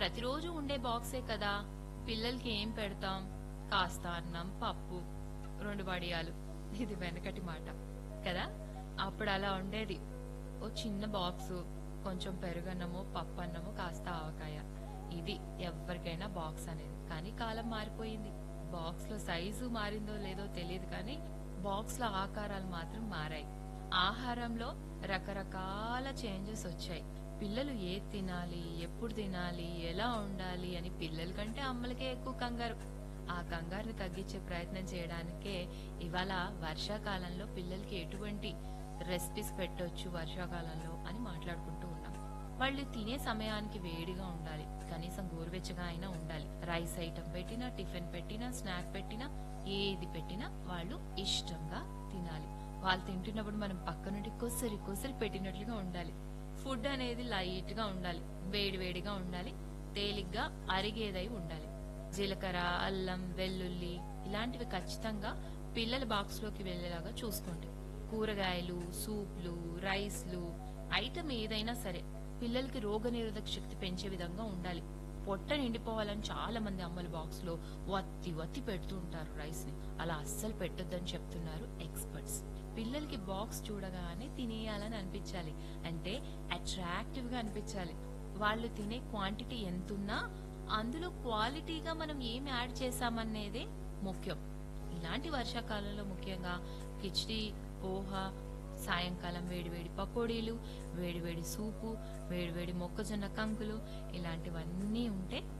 ప్రతిరోజు ఉండే బాక్సే కదా పిల్లలకి ఏం పెడతాం కాస్త అన్నం పప్పు రెండు వడియాలు ఇది వెనకటి మాట కదా అప్పుడు అలా ఉండేది ఓ చిన్న బాక్స్ కొంచెం పెరుగన్నము పప్పు అన్నము కాస్త ఆవకాయ ఇది ఎవరికైనా బాక్స్ అనేది కానీ కాలం మారిపోయింది బాక్స్ లో సైజు మారిందో లేదో తెలియదు కానీ బాక్స్ లో ఆకారాలు మాత్రం మారాయి ఆహారంలో రకరకాల చేంజెస్ వచ్చాయి పిల్లలు ఏది తినాలి ఎప్పుడు తినాలి ఎలా ఉండాలి అని పిల్లల కంటే అమ్మలకే ఎక్కువ కంగారు ఆ కంగారుని తగ్గించే ప్రయత్నం చేయడానికే ఇవాళ వర్షాకాలంలో పిల్లలకి ఎటువంటి రెసిపీస్ పెట్టొచ్చు వర్షాకాలంలో అని మాట్లాడుకుంటూ ఉన్నాం వాళ్ళు తినే సమయానికి వేడిగా ఉండాలి కనీసం గోరువెచ్చగా అయినా ఉండాలి రైస్ ఐటమ్ పెట్టినా టిఫిన్ పెట్టినా స్నాక్ పెట్టినా ఏది పెట్టినా వాళ్ళు ఇష్టంగా తినాలి వాళ్ళు తింటున్నప్పుడు మనం పక్క నుండి కొసరి కొసరి పెట్టినట్లుగా ఉండాలి ఫుడ్ అనేది లైట్ గా ఉండాలి వేడి వేడిగా ఉండాలి తేలిగ్గా అరిగేదై ఉండాలి జీలకర్ర అల్లం వెల్లుల్లి ఇలాంటివి ఖచ్చితంగా పిల్లల బాక్స్ లోకి వెళ్లేలాగా చూసుకోండి కూరగాయలు సూప్లు రైస్లు ఐటమ్ ఏదైనా సరే పిల్లలకి రోగనిరోధక శక్తి పెంచే విధంగా ఉండాలి పొట్ట నిండిపోవాలని చాలా మంది అమ్మల బాక్స్ లో వత్తి వత్తి పెడుతూ ఉంటారు రైస్ ని అలా అస్సలు పెట్టొద్దని చెప్తున్నారు ఎక్స్పర్ట్స్ పిల్లలకి బాక్స్ చూడగానే తినేయాలని అనిపించాలి అంటే అట్రాక్టివ్ గా అనిపించాలి వాళ్ళు తినే క్వాంటిటీ ఎంతున్నా అందులో క్వాలిటీగా మనం ఏం యాడ్ చేసామనేదే ముఖ్యం ఇలాంటి వర్షాకాలంలో ముఖ్యంగా కిచిడి పోహ సాయంకాలం వేడివేడి పకోడీలు వేడివేడి సూపు వేడివేడి మొక్కజొన్న కంకులు ఇలాంటివన్నీ ఉంటే